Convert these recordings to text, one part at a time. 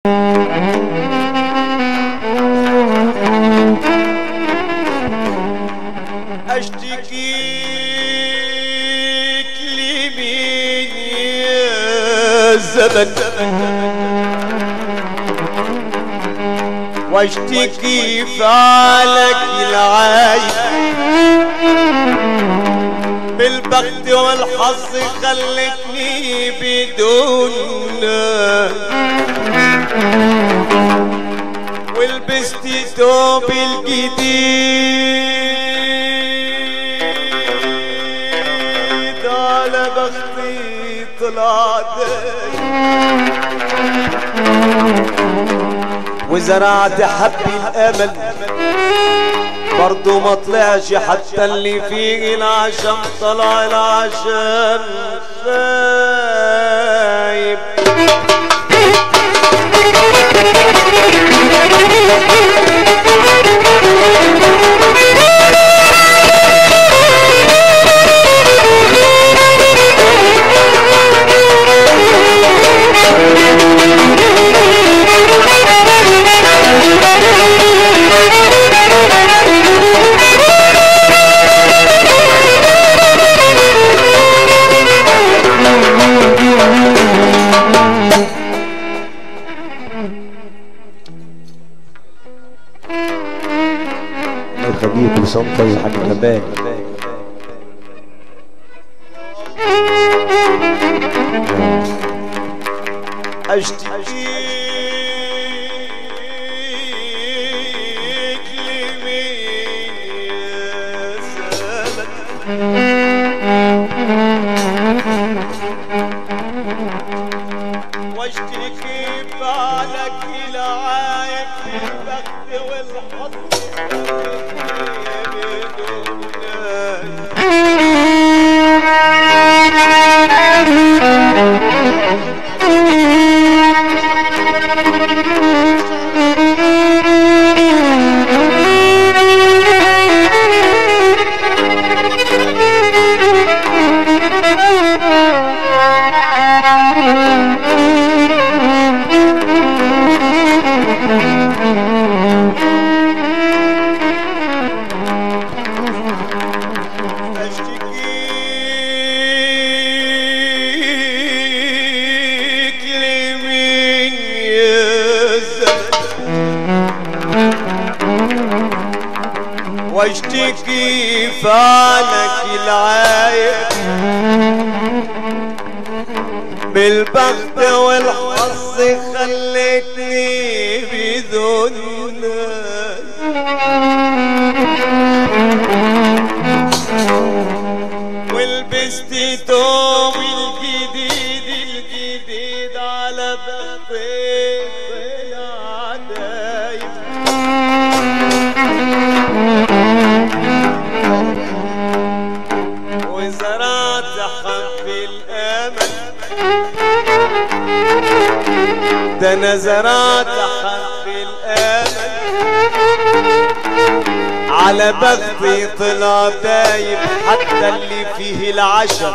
اشتكيك لمين يا زمن واشتكي فعلك العايب بالبخت والحظ خلتني بدونك ولبست ثوب الجديد على بختي طلعت وزرعت حب الامل برضو ما طلعش حتى اللي فيه العشم طلع العشم خايب الله يخليك وسام طيب حاج كمان اشتكيك لمين يا زمن واشتكي بعلك العايب في البخت والحظ بدونك اشتكيك لمين يا زمن واشتكي فعلك العايب بالبخت والحظ خلتني بذنك ولبست توم الجديد الجديد على بختي طلع دايب وزرعت حب الامل ده انا زرعت حب الامل على بختي طلع دايب حتى اللي فيه العشم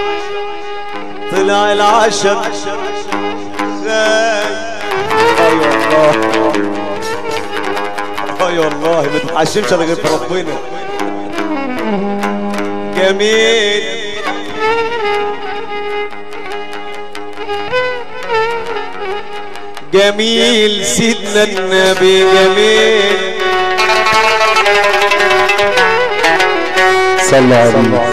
طلع العشم خايب اي والله اي والله ما تتعشمش الا غير بربنا جميل جميل سيدنا النبي جميل صلى عليه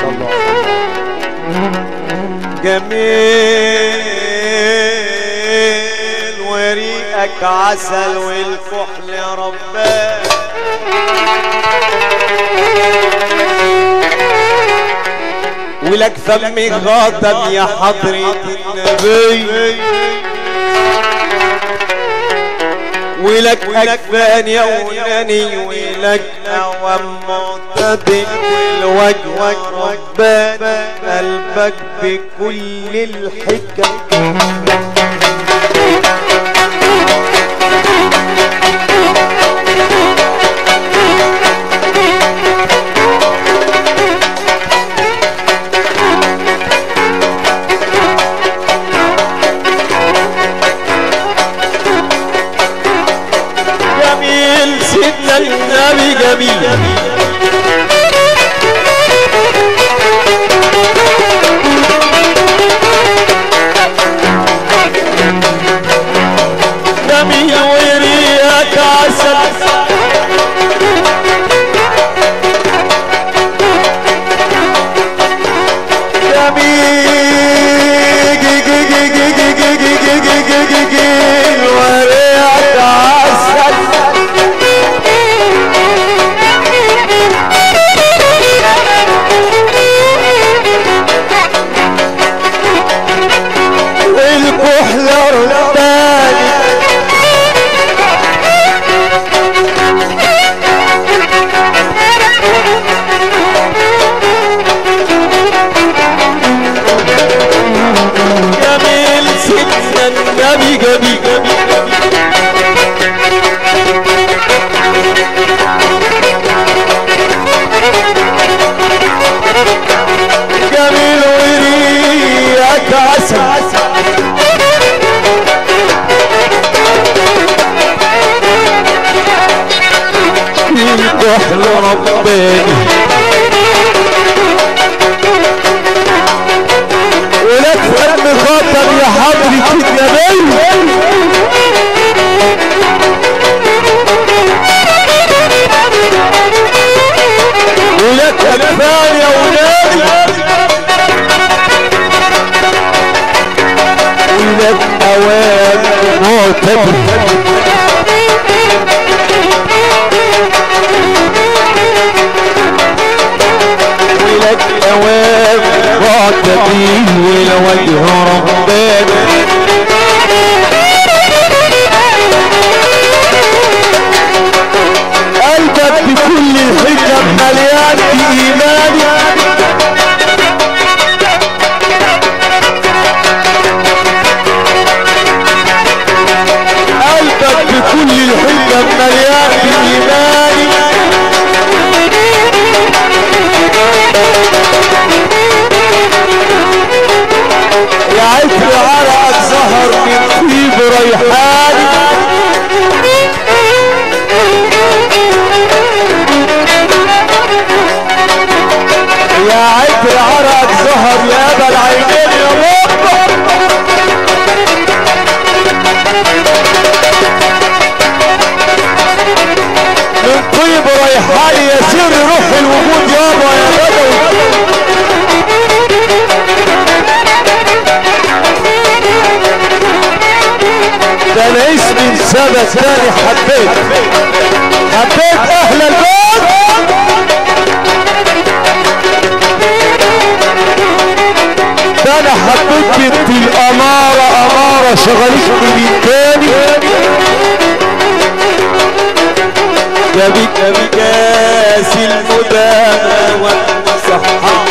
جميل وريقك عسل والكحل ربان ولك فمي خاتم يا حضرة النبي ولك أكفان يا وناني ولك أوام معتدل والوجه ربان قلبك بكل الحكم كحل رباني ولك فم خاطر يا حضرة النبي ولك أكفان يا ولادي ولك أوان معتبر ولك أوان معتبر ولوجه ربنا قلبك بكل الحجة مليان بإيمان قلبك بكل الحجة مليان بإيمان يا عطر عرقك ظهر من طيب ريحان يا عطر عرقك ظهر يا ابا العينين يا بابا من طيب ريحان يسير روح الوجود يابا يا بدوي ده انا اسمي سبب تاني حبيت حبيت اهل البيت ده انا حبيت بنت الامارة امارة شغلتني من تاني جابك بكاس المدامة والصحة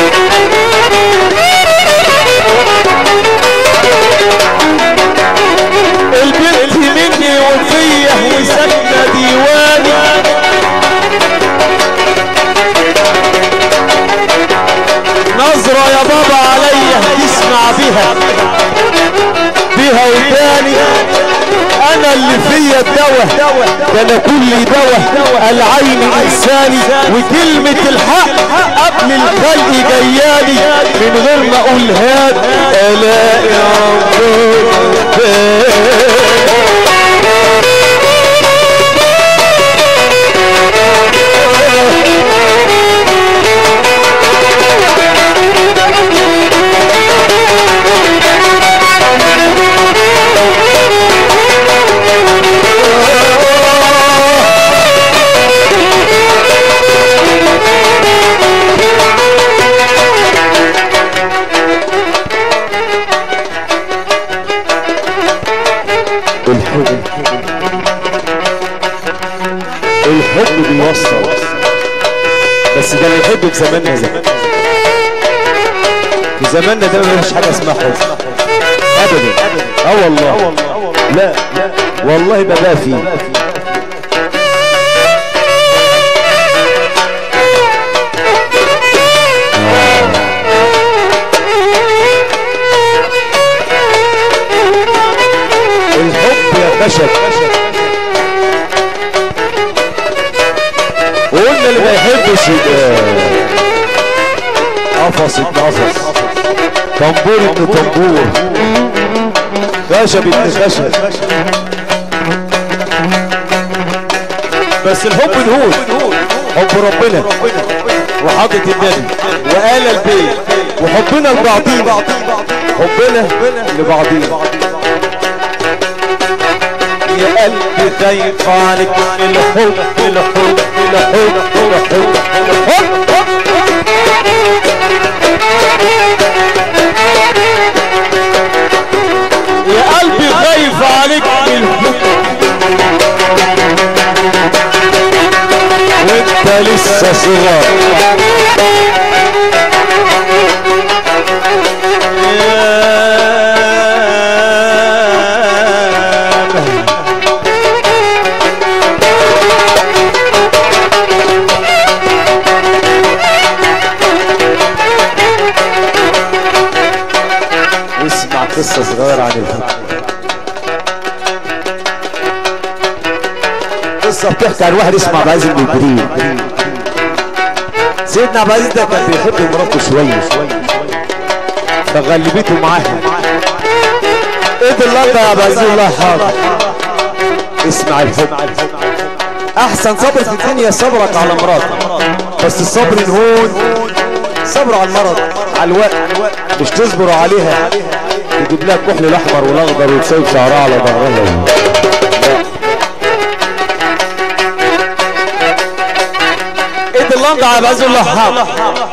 البنت مني وفيه وسكنة ديواني نظرة يا بابا عليا تسمع بها بها وداني انا اللي فيا الدواء ده انا كل دواء العين انساني وكلمة الحق قبل الخلق جيالي من غير ما اقول هات الاقي الحب الحب بيوصل بس ده اللي يحب في زماننا ده في زماننا ده ما فيش حاجه اسمها حب ابدا اه والله لا والله بقى فيه الحب يا خشب وقلنا اللي ما يحبش يبقى قفص ابن قفص طنبور ابن طنبور خشب ابن خشب بس الحب نقول حب ربنا وحضرة النبي وآل البيت وحبنا لبعضينا حبنا لبعضينا يا قلبي خايف عليك الحب الحب الحب الحب الحب يا قلبي خايف عليك بالحب وانت لسه صغار واسمع قصة صغيرة عن الحب قصة بتحكي عن واحد اسمه عبد العزيز بن جبريل سيدنا عبد العزيز ده كان بيحب مراته شوية فغلبته معاها ايه اللقطة يا عبد العزيز الله حاضر اسمع الحب احسن صبر في الدنيا صبرك على مراتك بس الصبر نهون صبر على المرض على الوقت مش تصبر عليها يجيب لك كحل الاحمر والاخضر وتسيب شعرها على ظهرها ايه اللنقة يا عبد الله حاضر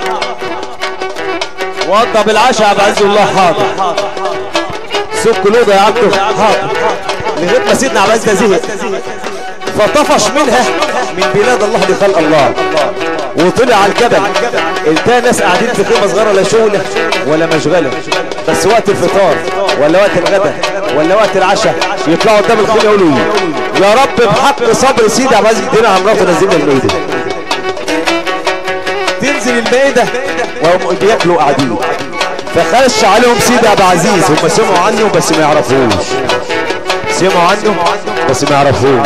وضى بالعشاء يا عبد الله حاضر سك لوضة يا عبده حاضر لغايه ما سيدنا عبد العزيز زهق فطفش منها من بلاد الله لخلق الله وطلع على الجبل التقى ناس قاعدين في خيمه صغيره لا شغله ولا مشغله بس وقت الفطار ولا وقت الغداء ولا وقت العشاء يطلعوا قدام الخيمه يقولوا إيه؟ يا رب بحق صبر سيدي عبد العزيز ادينا على مراته نزلنا المائده تنزل المائده وهم بياكلوا قاعدين فخش عليهم سيدي عبد العزيز هم سمعوا عنه بس ما يعرفوش سمعوا عنه بس ما يعرفوش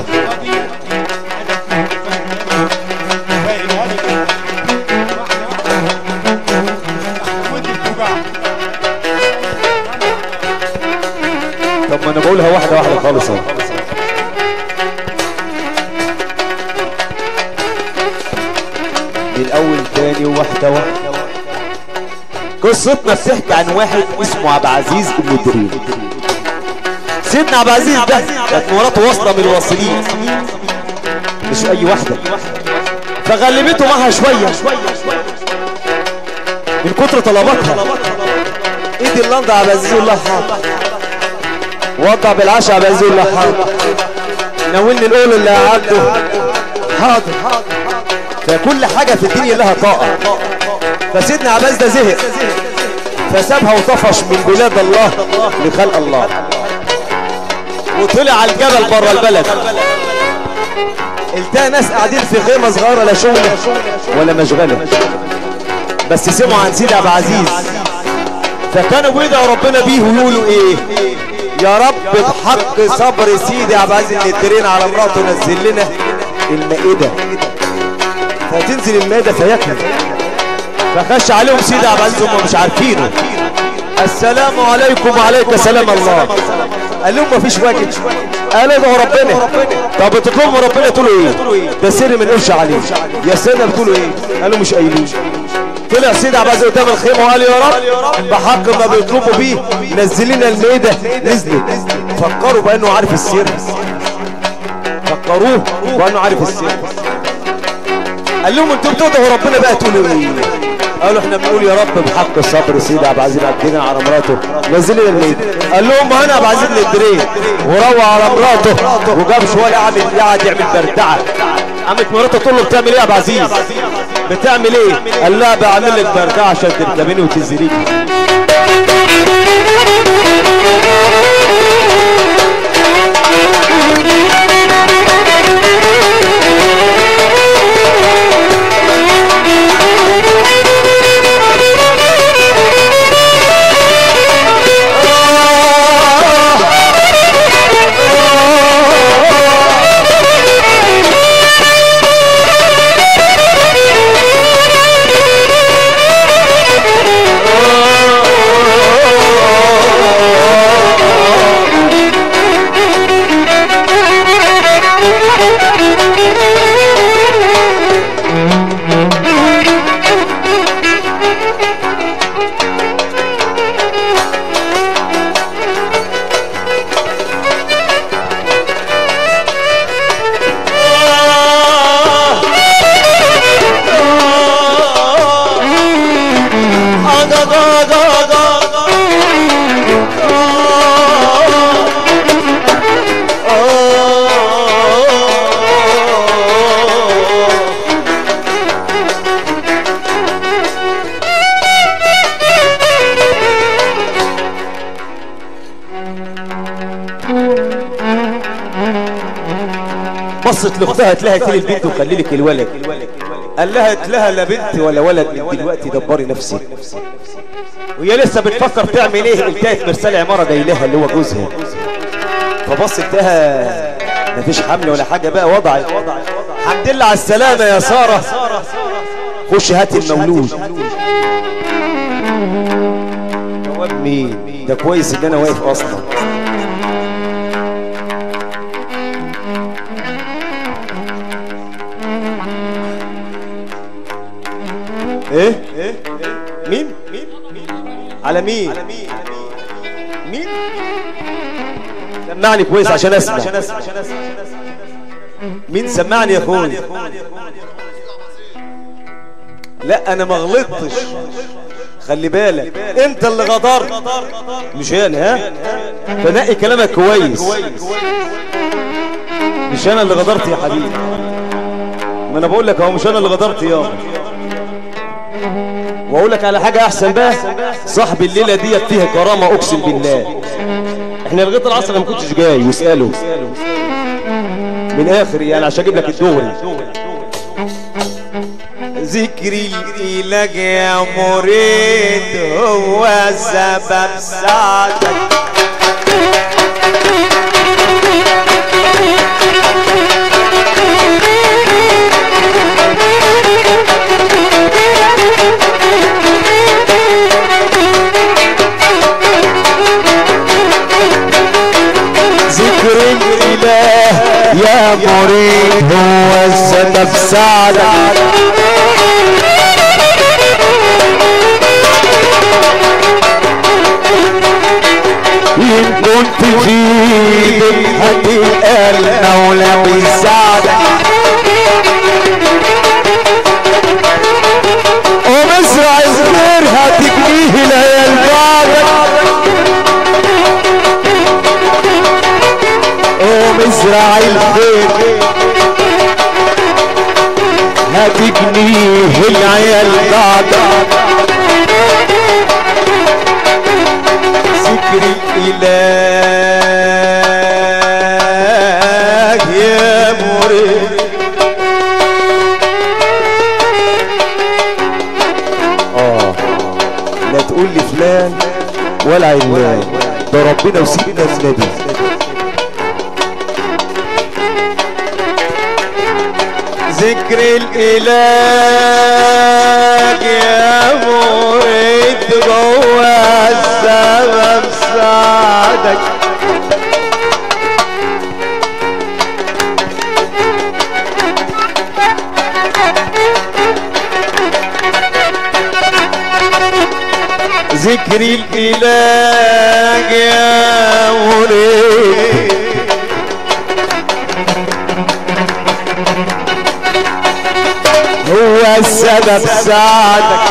طب ما انا بقولها واحده واحده خالص اهو من الاول تاني واحده واحده قصتنا بتحكي عن واحد اسمه عبد العزيز بن دريم سيدنا عبد العزيز ده كانت مراته واصله من الواصلين مش اي واحده فغلبته معها شويه من كتر طلباتها ايدي اللندا عبد العزيز الله حاضر وضع بالعشاء عبد العزيز الله حاضر ناولني القول اللي عبده حاضر فكل حاجه في الدنيا لها طاقه فسيدنا عباس ده زهق فسابها وطفش من بلاد الله لخلق الله وطلع على الجبل بره البلد التقى ناس قاعدين في خيمه صغيره لا شغله ولا مشغله بس سمعوا عن سيدي عبد العزيز فكانوا بيدعوا ربنا بيه ويقولوا ايه يا رب بحق صبر سيدي عبد العزيز النترين على مراته نزل لنا المائده فتنزل المائده فياكل فخش عليهم سيدي عبد العزيز هم مش عارفينه السلام عليكم وعليك سلام الله قال لهم مفيش واجب قال ادعوا ربنا طب بتطلبوا ربنا تقولوا ايه ده سر ما نقولش عليه يا سيدنا بتقولوا ايه قالوا مش قايلين طلع سيدي عبد العزيز قدام الخيمه وقال يا رب بحق ما بيطلبوا بيه نزل لنا المائده نزلت فكروا بانه عارف السر فكروه بانه عارف السر قال لهم انتوا بتدعوا ربنا بقى تقولوا ايه قالوا احنا بنقول يا رب بحق الصبر سيدي عبد العزيز عبدنا على مراته نزل لنا الميت قال لهم ما انا عبد العزيز الدرين وروى على مراته وجاب شويه قعد قاعد يعمل بردعه قامت مراته تقول له بتعمل ايه يا عبد العزيز بتعمل ايه قال لها بعمل لك بردعه عشان تركبيني وتنزليني بصت لاختها قالت لها اقتلي البنت وخلي لك الولد قال لها قالت لها لا بنت ولا ولد من دلوقتي دبري نفسك وهي لسه بتفكر تعمل ايه التقت مرسال عماره جاي لها اللي هو جوزها فبصت لها مفيش حمل ولا حاجة بقى وضعت الحمد لله على السلامة يا سارة خش هات المولود جواب مين ده كويس ان انا واقف اصلا ايه مين على مين مين سمعني كويس عشان اسمع مين سمعني يا اخوي لا انا ما غلطتش خلي بالك انت اللي غدرت مش انا ها فنقي كلامك كويس مش انا اللي غدرت يا حبيبي ما انا بقول لك اهو مش انا اللي غدرت يابا واقول لك على حاجه احسن بقى صاحب الليله ديت فيها كرامه اقسم بالله احنا لغايه العصر أنا ما كنتش جاي واساله من اخر يعني عشان اجيب لك الدغري ذكري إليك يا مريد هو سبب سعدك ذكر الاله يا مريد هو السبب سعدك إن كنت في هتلقى المولى بيساعدك ومزرع الخير هتجنيه العيال بعدك ومزرع الخير هتجنيه العيال بعدك ذكر الإله يا مريد اه لا تقول لي فلان ولا علان ده ربنا وسيدنا النبي ذكر الإله يا مريد جوا السبب سعدك ذكر الإله يا مريد هو السبب سعدك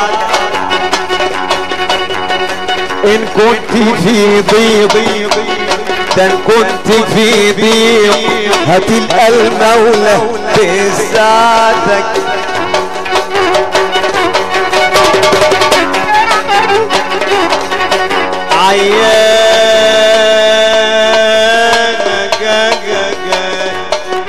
ان كنت في ضيق ده ان كنت في ضيق هتلقى المولى بيساعدك عيانك جا جا جا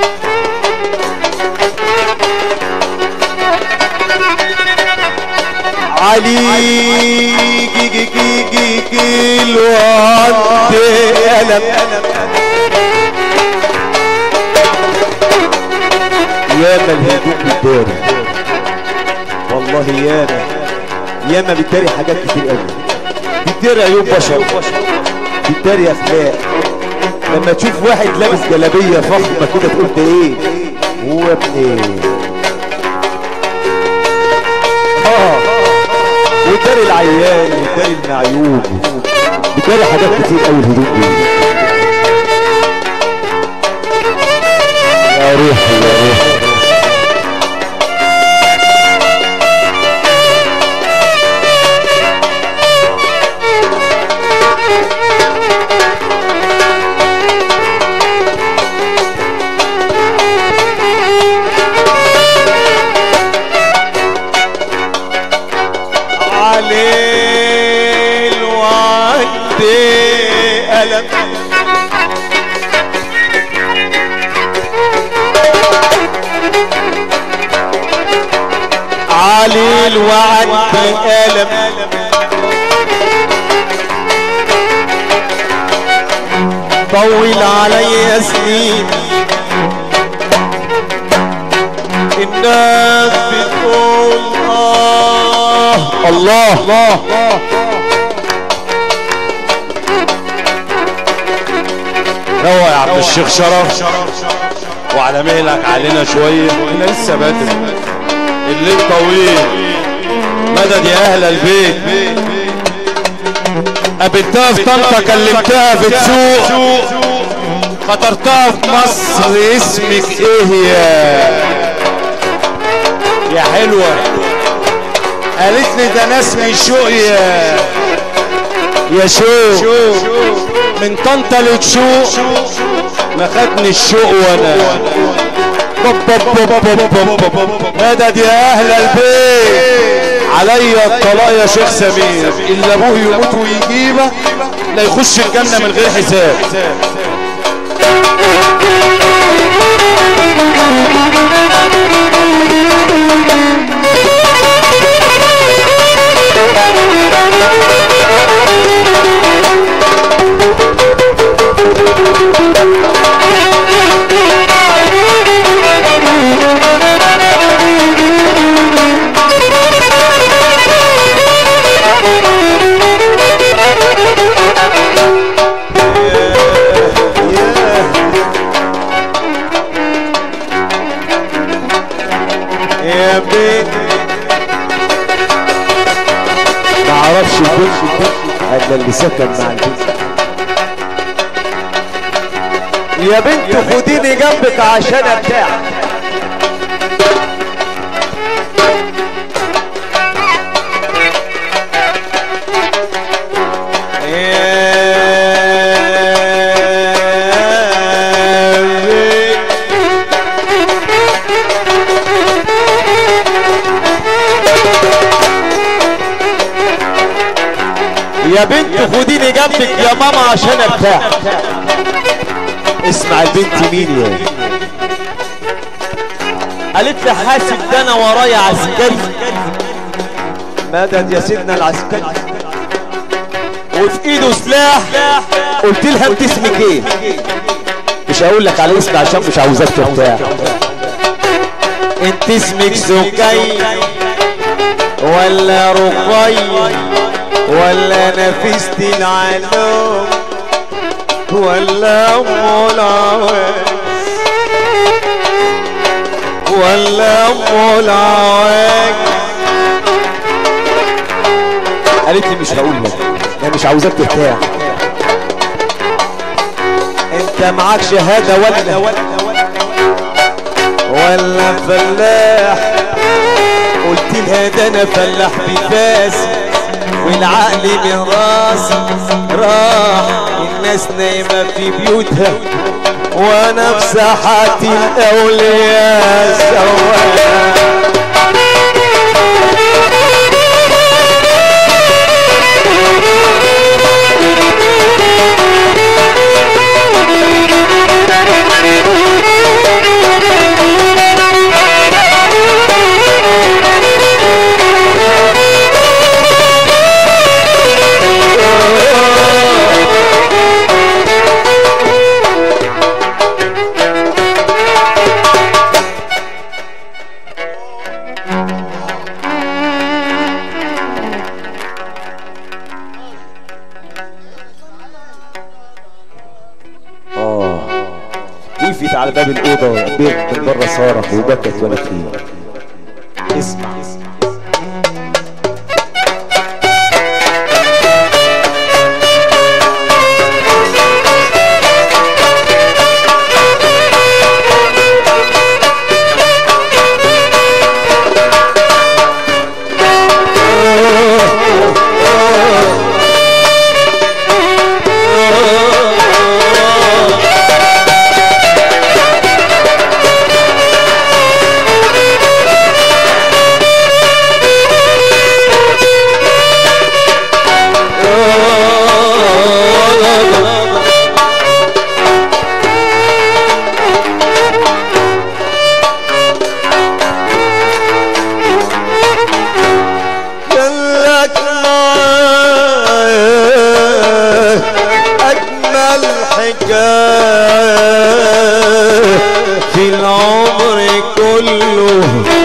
علي جي جي جي جي جي الوقت ألم ياما الهدوء بالداري والله ياما ياما بالداري حاجات كتير قوي بالداري عيوب بشر بالداري اخلاق لما تشوف واحد لابس جلابيه فخمه كده تقول ده ايه هو ابن ايه اه وداري العيان وداري المعيوب بداري حاجات كتير قوي الهدوء دي يا روحي يا روحي علي الوعد ألم علي الوعد ألم طول علي سنين الناس بتقول آه الله الله روى يا عبد الشيخ شرف وعلى مهلك علينا شوية احنا لسه بدري الليل طويل مدد يا اهل البيت قابلتها في طنطا كلمتها في السوق خطرتها في مصر اسمك ايه يا يا حلوة قالت لي ده انا اسمي شوق يا يا شوق من طنطا لتشوق ما خدني الشوق وانا بب بب بب بب بب بب. مدد يا اهل البيت عليا الطلاق يا شيخ سمير اللي ابوه يموت ويجيبه لا يخش الجنه من غير حساب يا بنت ما اعرفش البنت الا اللي سكن مع البنت يا بنت خديني جنبك عشان ارتاح يا بنت يا بنت خديني جنبك يا ماما عشان ارتاح اسمع البنت مين يا قالت لي حاسب ده انا ورايا عسكري مدد يا سيدنا العسكري وفي ايده سلاح قلت لها انت اسمك ايه مش هقول لك على اسم عشان مش عاوزاك ترتاح انت اسمك سكي ولا رقي ولا نفست العلوم ولا ام العواد ولا ام العواد قالت لي مش هقول لك انا مش عاوزاك ترتاح انت معاك شهاده ولا ولا فلاح قلت لها ده انا فلاح بفاس والعقل من راسي راح الناس نايمه في بيوتها وانا في ساحات الاولياء سواها اه وقفت على باب الاوضه بنت من بره صارخ وبكت ولا فيه اسمع لك معايا أجمل حكاية في العمر كله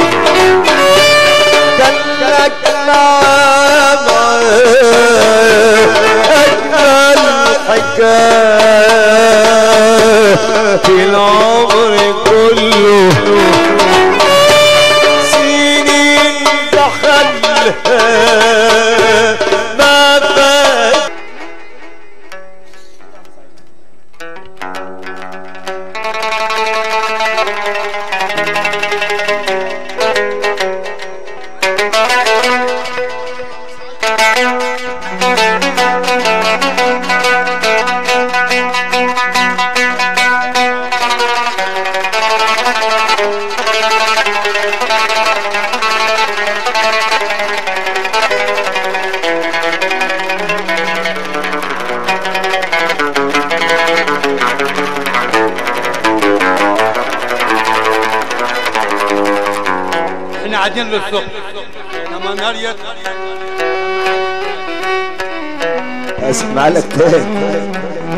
كان لك نعم أجمل حكاية في العمر كله سنين دخلها ما فات احنا قاعدين للصبح انما نار يطلع اسمع لك تاني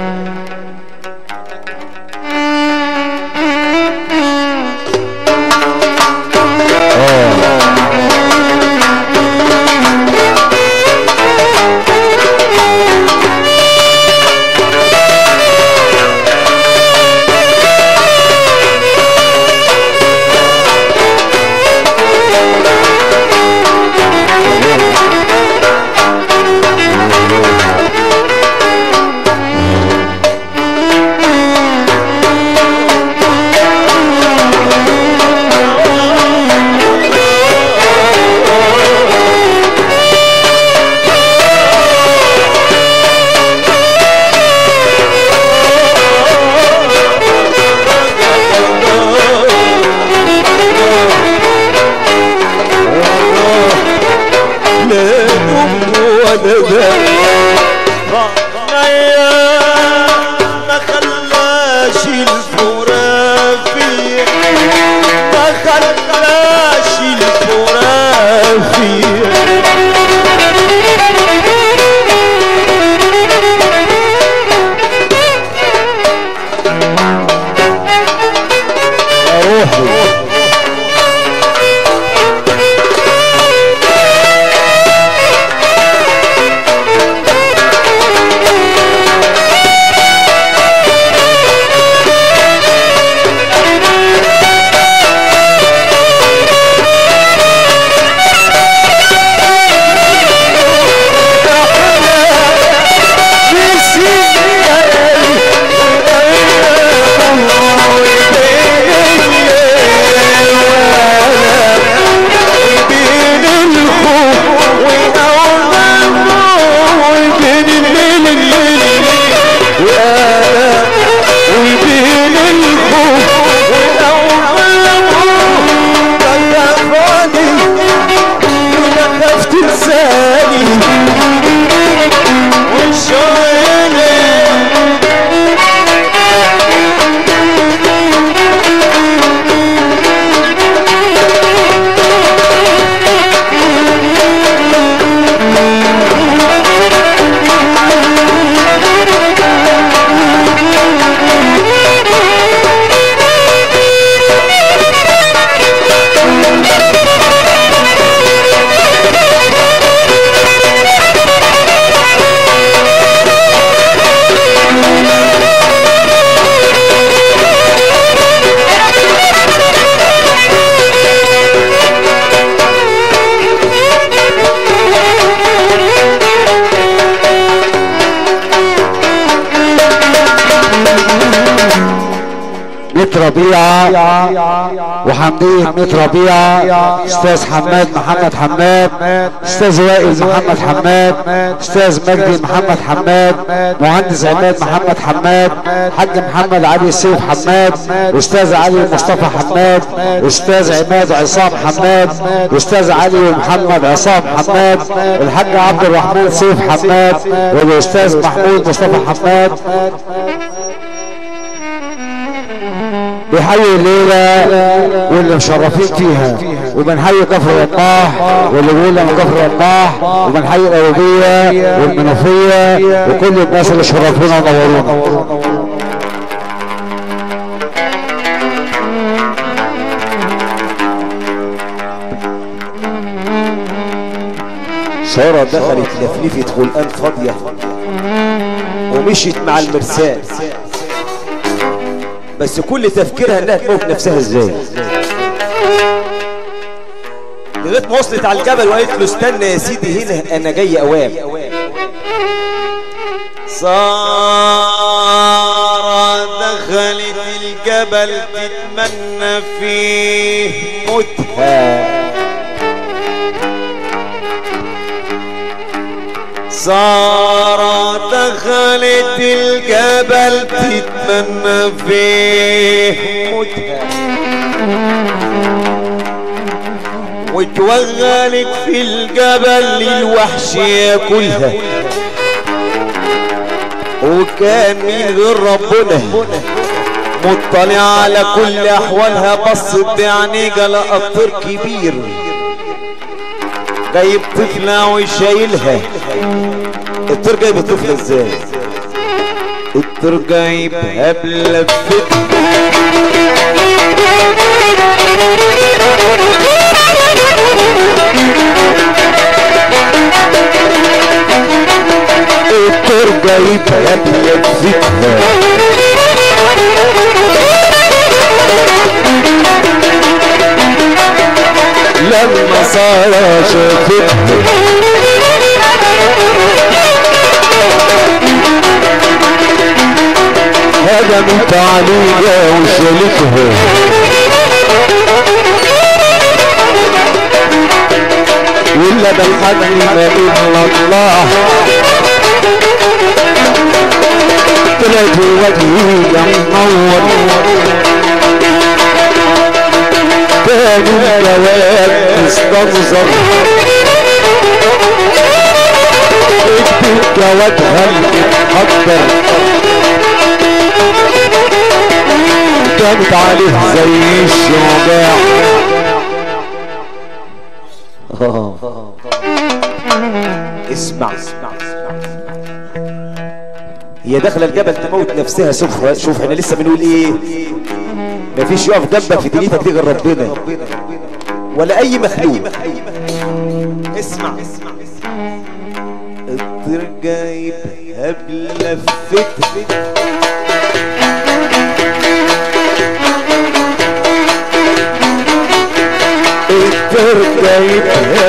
لا أم ولا ذا غنيا ما خلاش الفرافية ما خلاش الفرافية يا روحي تنساني وشايلي ميت ربيعة وحمدية ميت ربيعة استاذ حماد محمد حماد استاذ وائل محمد حماد استاذ مجدي محمد حماد مهندس عماد محمد حماد حاج محمد علي سيف حماد استاذ علي مصطفى حماد استاذ عماد عصام حماد استاذ علي محمد عصام حماد الحاج عبد الرحمن سيف حماد والاستاذ محمود مصطفى حماد بيحيي الليلة واللي مشرفين فيها وبنحيي كفر الرباح واللي بيقول من كفر الرباح وبنحيي الأودية والمنوفية وكل الناس اللي شرفونا ونورونا سارة دخلت لفلفة خلقان فاضية ومشيت مع المرسال بس كل تفكيرها انها تموت نفسها ازاي لغايه ما وصلت على الجبل وقالت له استنى يا سيدي هنا انا جاي اوام سارة دخلت الجبل تتمنى فيه موتها سارة دخلت الجبل تتمنى فيه موتها وتوغلت في الجبل للوحش ياكلها وكان من غير ربنا مطلع على كل احوالها بصت بعينيها لقى طير كبير جايب طفلة وشايلها الطير جايب الطفل ازاي الطير جايبها بلفتها الطير جايبها بلفتها لما سارة شافتها هجمت عليها وشالتها ولا بالحد ما إلا الله طلعت وجهي منور كان الجواب مستنظر اكتب جوابها المتقدر كانت عليه زي الشجاع اسمع هي داخله الجبل تموت نفسها شوف شوف احنا لسه بنقول ايه مفيش يقف جنبك في دنيتك دي غير ربنا ولا اي مخلوق اسمع الطير جايبها بلفتها الطير جايبها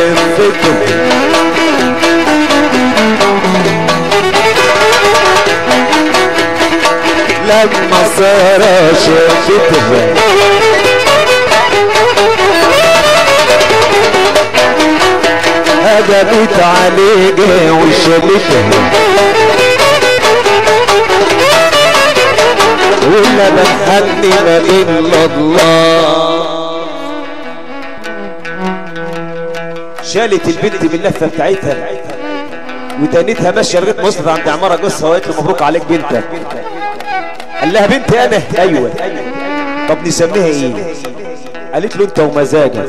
بلفتها لما سارة شافتها هجمت عليها وشالتها ولا بنحني ما الا الله شالت البنت باللفه بتاعتها ودانتها ماشيه لغايه ما وصلت عند عماره جوزها وقالت له مبروك عليك بنتك قال لها بنتي انا ايوه طب نسميها ايه قالت له انت ومزاجك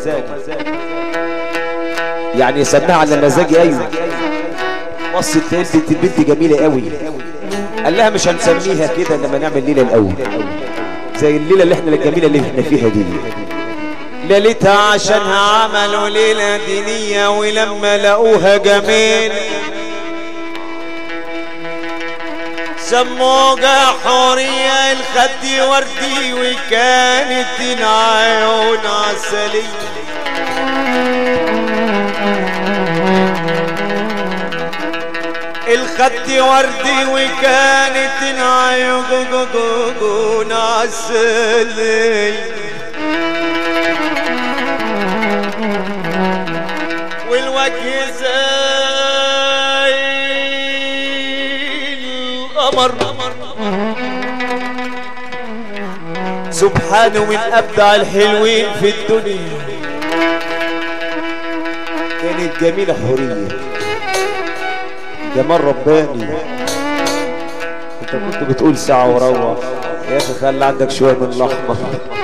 يعني سماها على مزاجي ايوه بصت لقيت بنت البنت جميله قوي قال لها مش هنسميها كده لما نعمل ليله الاول زي الليله اللي احنا الجميله اللي احنا فيها دي ليلتها عشانها عملوا ليلة دينية ولما لقوها جميل سموها حورية الخد وردي وكانت العيون عسلية الخد وردي وكانت العيون عسلية والوجه زي القمر سبحانه من ابدع الحلوين في الدنيا كانت جميله حوريه جمال رباني انت كنت بتقول ساعه وروح يا اخي خلي عندك شويه من الاحمر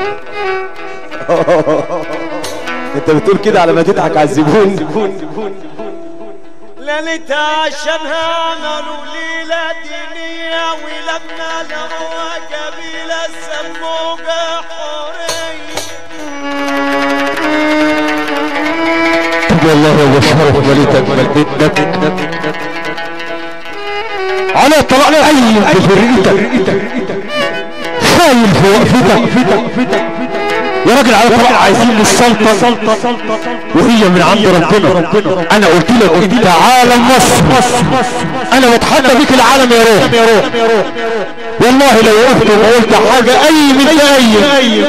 انت بتقول كده على ما تضحك على الزبون ليلتها عشانها عملوا ليلة دينية ولما لقوها جميلة سموها حورية والله يا ابو شرف وليت اجمل منك على طلع عين بفرقتك خايل في وقفتك يا راجل على طلع عايزين السلطة وهي من عند ربنا انا قلت لك انت عالم مصر انا بتحدى بيك العالم يا روح والله لو وقفت وقلت حاجة اي من اي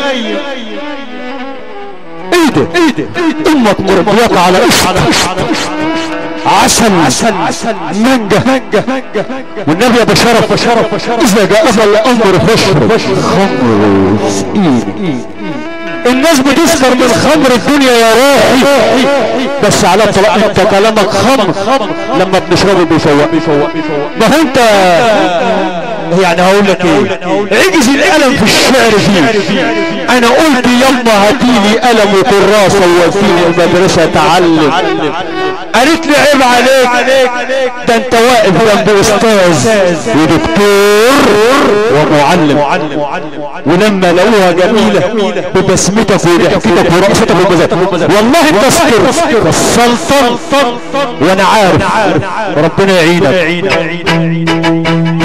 ايه ده ايه ده امك مربياك على قشط عسل عسل مانجا والنبي يا بشرف بشرف اذا جاء الامر فاشرب خمر سقيني الناس بتسكر من خمر الدنيا يا روحي بس على طلاق انت كلامك خمر لما بنشربه بيفوق ما هو انت يعني هقول لك ايه عجز القلم في الشعر فيه انا قلت يما هاتيلي قلم وكراسه ووديني المدرسه اتعلم قالت لي عيب عليك ده انت واقف جنب استاذ ودكتور ومعلم ولما لقوها جميله ببسمتك وضحكتك ورقصتك ومزاجك والله انت سكر السلطن وانا عارف ربنا يعينك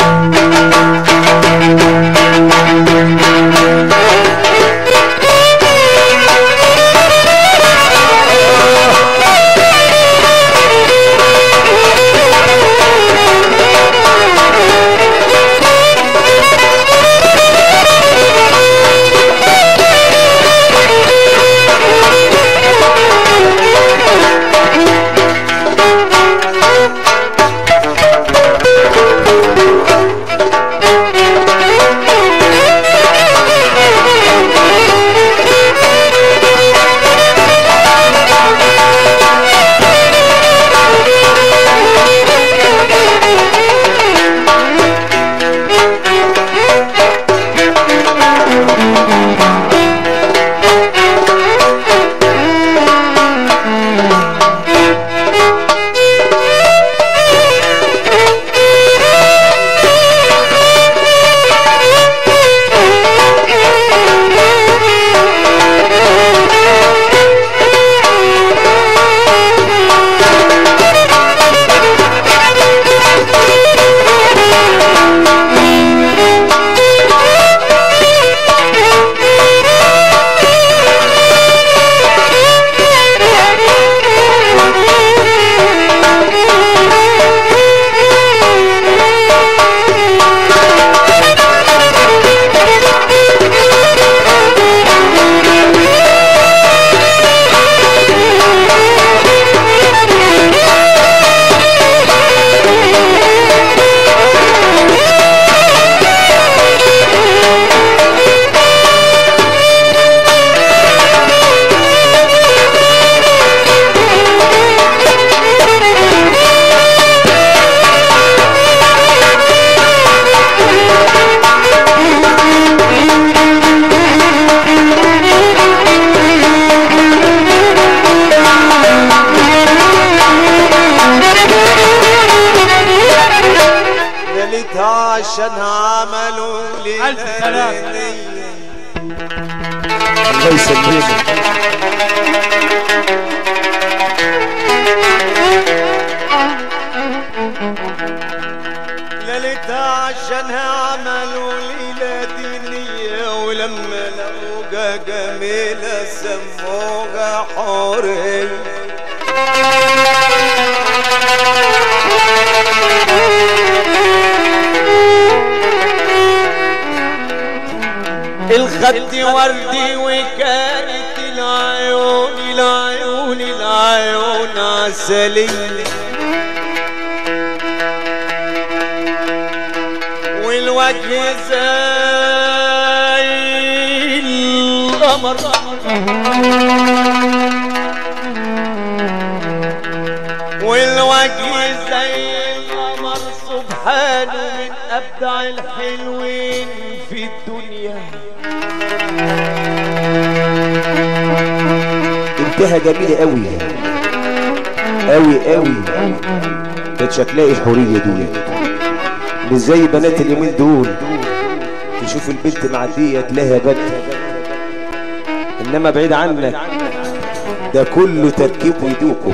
ليلتها عشان عملوا لي ألف سلام. الله يسلمك ليلتها عشان عملوا ليلة دينية ولما لقوها جميلة سموها حورية الخد وردي وكانت العيون العيون العيون عسلية والوجه زي القمر والوجه زي القمر سبحانه من أبدع الحلوين في الدنيا انتهى جميلة قوي قوي قوي كانت شكلها الحورية دي مش زي بنات اليومين دول تشوف البنت معدية تلاقيها بد انما بعيد عنك ده كله تركيب ويدوكم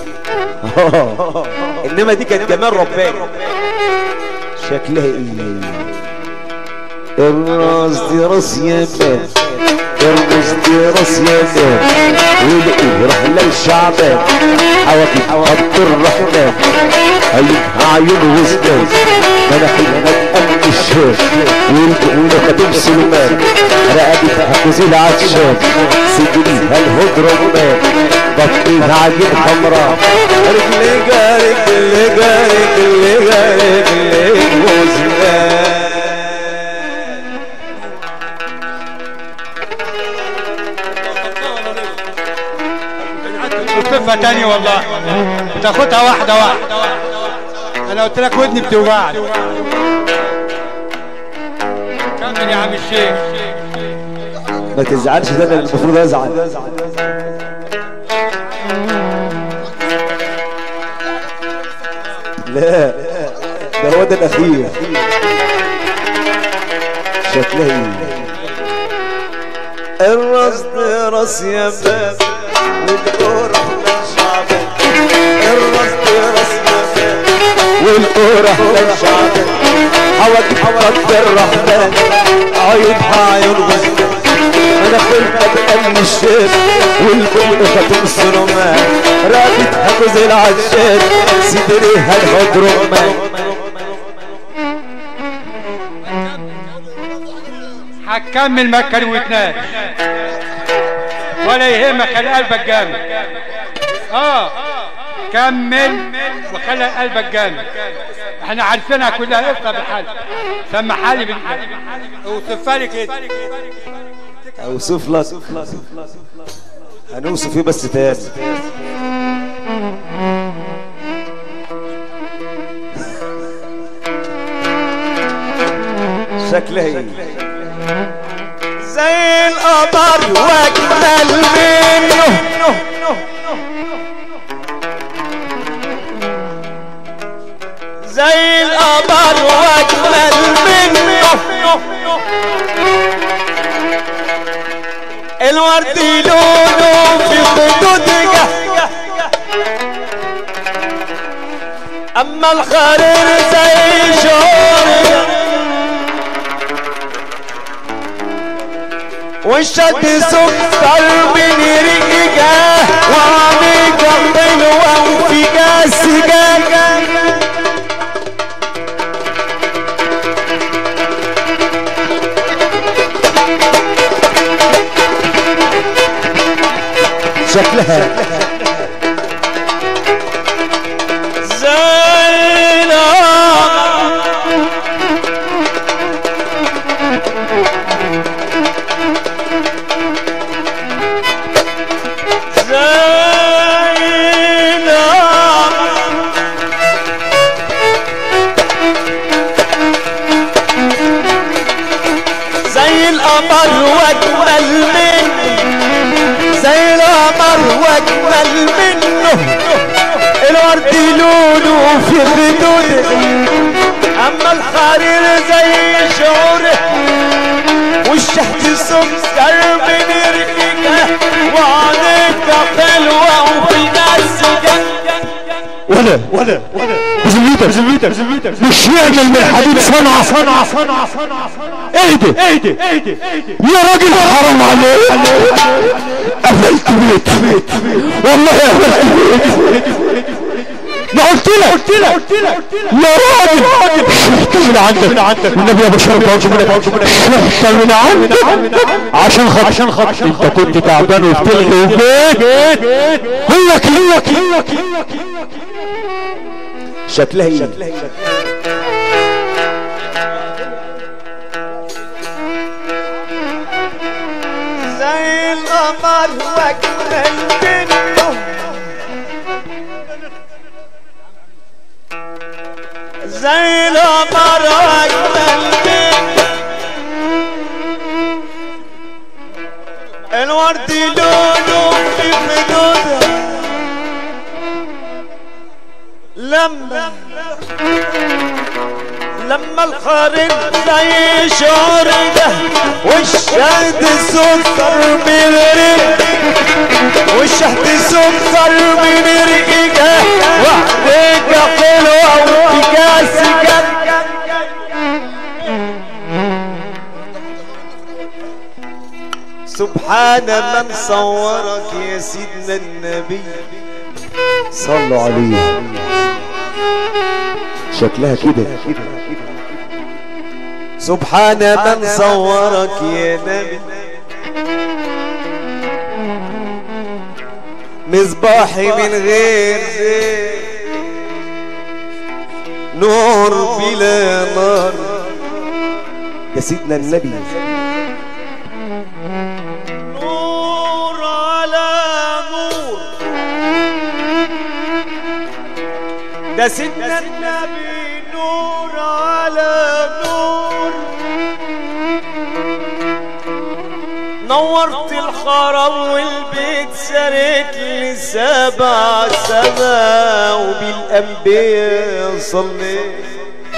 انما دي كانت جمال رباني شكلها ايه الراس دي راس يمان الراس دي راس يمان والايه راح للشعبان حواكب خط الرحمن عيونها عيون وزنان مناخيرها تأمن الشام والبقولة خاتم سليمان رقبتها كوزيل عطشان سجليها الهدر رمان بطنها عجين حمراء رجليها رجليها رجليها رجليها وزنان صفة تانية والله تاخدها واحدة واحدة انا قلت لك ودني بتوجعني كمل يا عم الشيخ ما تزعلش ده انا المفروض ازعل لا ده هو ده الاخير شكلها ايه الراس دي راس يا باب والقرح للشعب الراس دي راس يا باب والقرح للشعب حواجب قد الرحمن عيونها عيون غزلان انا خلقت بأمن الشيخ والبول خاتم السلمان رابطها جوز العشاق صدريها الهد رمان هتكمل مكة وتنام ولا يهمك خلي قلبك جامد اه كمل وخلي قلبك جامد احنا عارفينها كلها افتح بالحل سمحها لي بال اوصفها لي كده اوصف لك هنوصف ايه بس تاني شكلها ايه زي القمر واجمل منه زي القمر واجمل منه الورد لونه في خدودها اما الخرير زي شورها والشد سكر من ريقها وعميقة حلوة وفي جاسجة شكلها زينب زينب زي القمر واجمل منه زي القمر واجمل منه الورد لونه في خدوده اما الحرير زي شعوره والشهد سكر من ريقه وعينيك حلوه وفي نسجه ولا ولا ولا بزميتك بزميتك بزميتك مش يعمل من الحديد صنعة صنعة صنعة صنعة صنعة اهدي اهدي اهدي يا راجل حرام عليك قفلت بيت والله قفلت بيت ما قلت لك قلت لك قلت لك يا راجل شفت من عندك والنبي يا بشر شفت من عندك عشان خاطر عشان خاطر انت كنت تعبان وبتلغي وبيت هي كده هي كده شكلها ايه زي القمر واجمل منه زي القمر واجمل منه الورد لونه في خدودها لما لما القارن زي شعر ده والشهد سكر من ريق والشهد سكر من ريقك وعليك حلوة وكاس جد سبحان من صورك يا سيدنا النبي صلوا عليه شكلها كده سبحان من صورك يا نبي مصباحي من غير زيت نور بلا نار يا سيدنا النبي نور على نور ده سيدنا النبي نور على نور نورت الخرم والبيت سرت لسبع سما وبالأنبياء صليت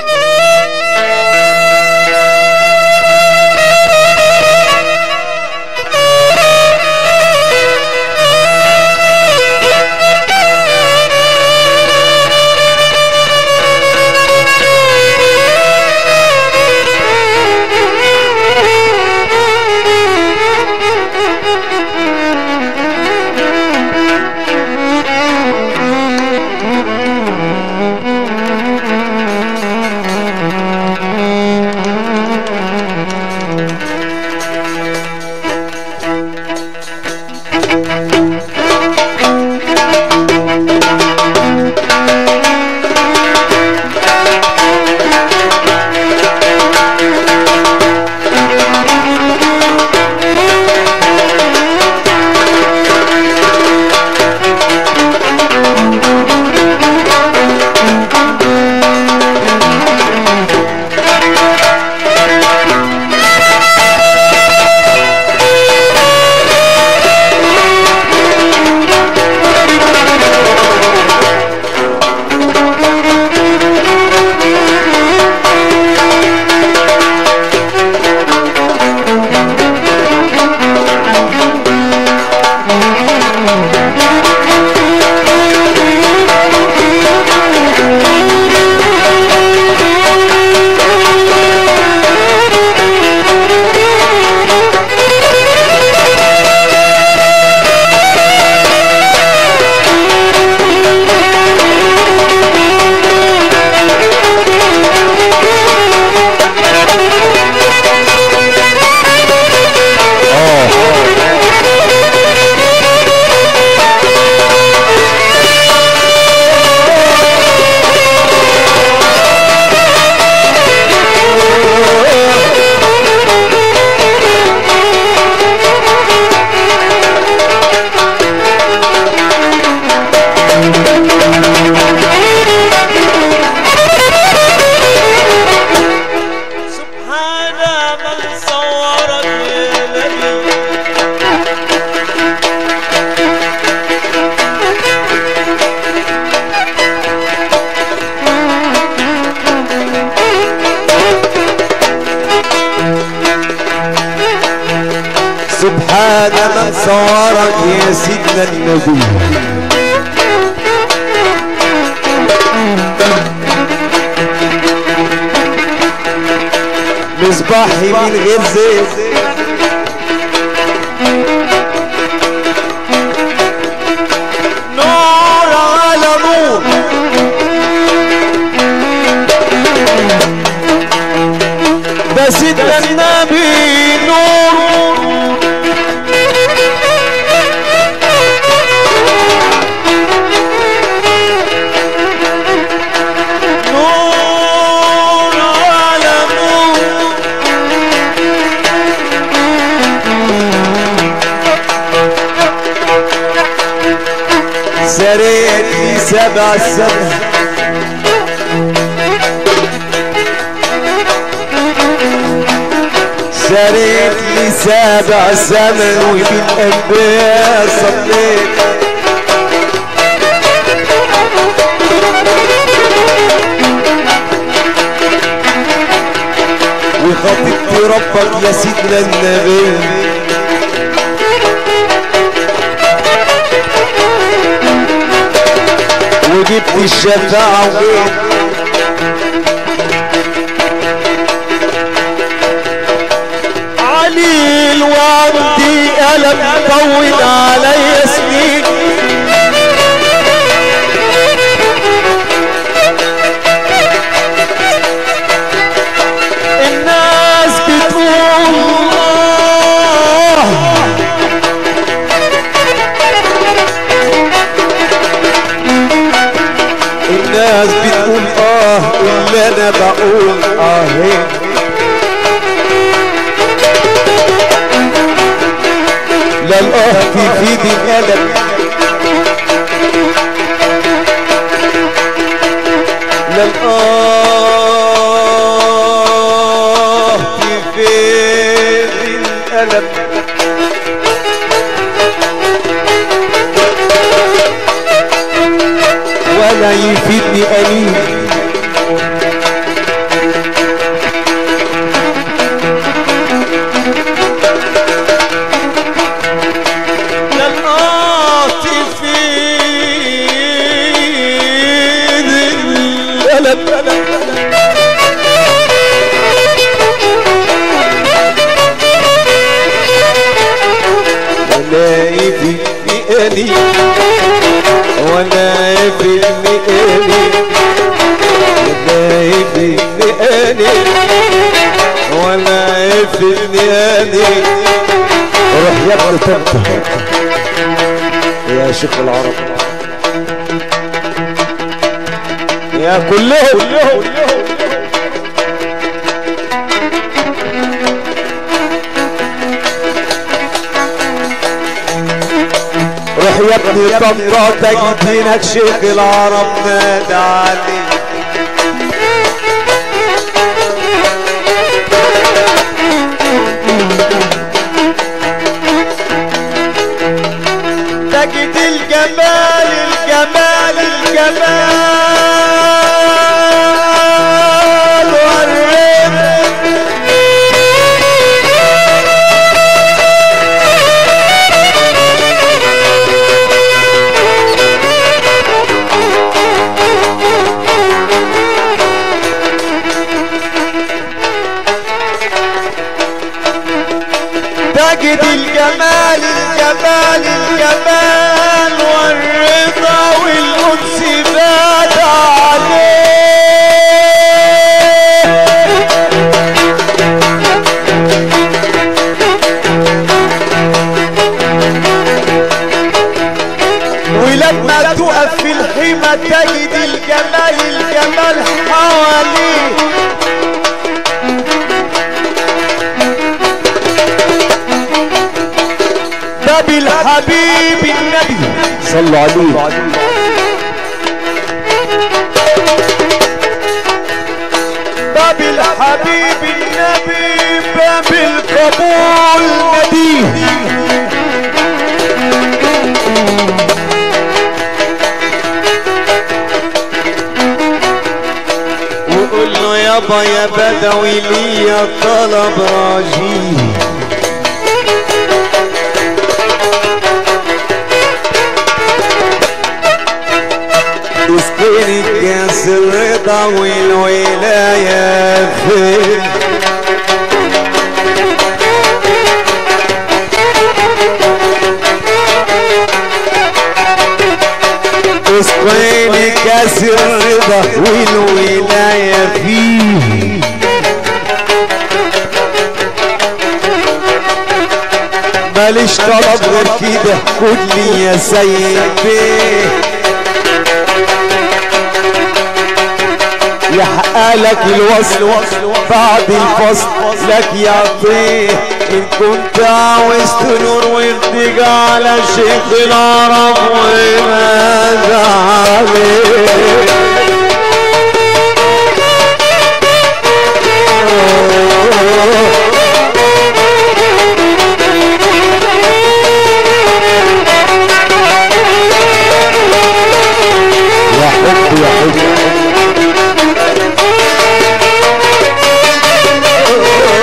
سبحان من صورك يا نبي سبحان من صورك يا سيدنا النبي مصباحي من غير زيت نور على نور ده سيدنا النبي نور نور على نور سريت لي سبع سنة سريت لي سبع سنة وبالأنبياء صليت خطبت ربك يا سيدنا النبي وجبت الشفاعة وجيت علي الوردي ألم طول علي سنين الناس بتقول آه الناس بتقول اه اللي انا بقول اه هيك لا الاه في ايدي القلم لا الاه في ايدي القلم ولا يفيدني قليل لا العاطف القلب ولا يفيدني ولا يفيدني ولا يفيدني ولا يفيدني روح يا ابن تبت يا شيخ العرب يا كلهم روح يا ابني طنطا تجدينك شيخ العرب نادى عليك تجد الجمال الجمال الجمال والرضا تجد الجمال الجمال الجمال والرضا والأنس بات عليه ولما تقف في الحمى تجد الجمال الجمال حواليه باب الحبيب النبي صلوا عليه باب الحبيب النبي باب القبول نديه وقول له يابا يا بدوي ليا طلب راجيه اسقيني كاس الرضا والولاية فين اسقيني كاس الرضا والولاية فيه ماليش طلب غير كده خد لي يا سيد بيه يحقق لك الوصل بعد الفصل لك يعطيه ان كنت عاوز تنور وتيجي على شيخ العرب وماذا عليه يا حب يا حب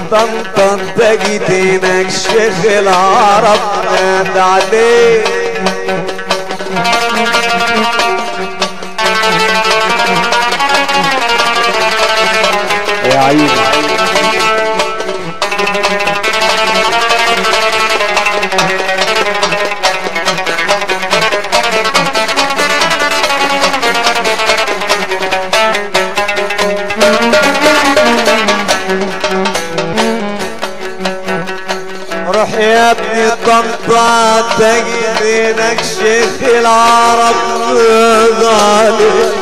طنطا تجدينك شيخ العرب نادى عليك يا عيني روح يا ابني طنطا تجدينك شيخ العرب غالي